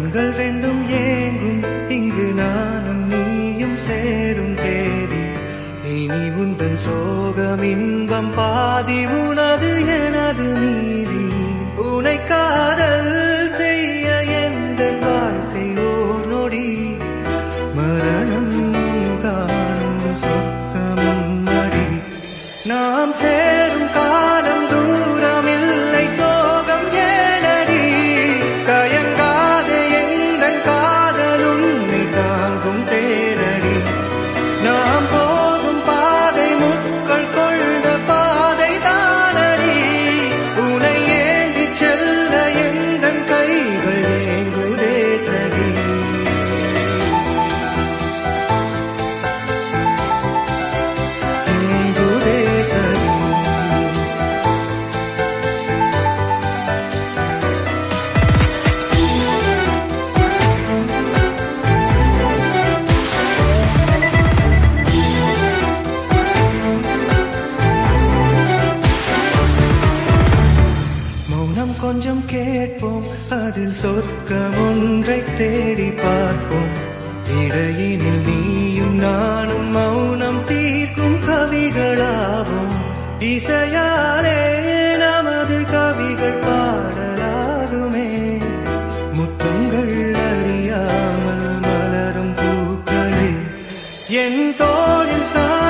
கண்கள் ரெண்டும் ஏங்கும் இங்கு நானும் நீயும் சேரும் தேதி இனி உந்தன் சோகம் இன்பம் பாதி உனது எனது மீதி உனை காதல் செய்ய எந்த வாழ்க்கை ஓர் நொடி மரணம் காணும் சொர்க்கமும் மடி நாம் சேரும் காலம் தூரமில்லை சோகம் ஏனடி தயங்காத எந்தன் காதல் உன்னை தாங்கும் தேரடி நாம் போகும் பாதை முட்கள் கொண்ட பாதை தானடி உனை ஏந்தி செல்ல எந்தன் கைகள் ஏங்குதே சரி ஏங்குதே சரி மௌனம் கொஞ்சம் கேட்போம் அதில் சொர்க்கம் ஒன்றை தேடி பார்ப்போம் இடையினில் நீயும் நானும் மௌனம் தீர்க்கும் கவிகளாவோம் இசையாலே நமது கவிகள் பாடலாகுமே முத்தங்கள் அறியாமல் மலரும் பூக்களே என் தோளில் சா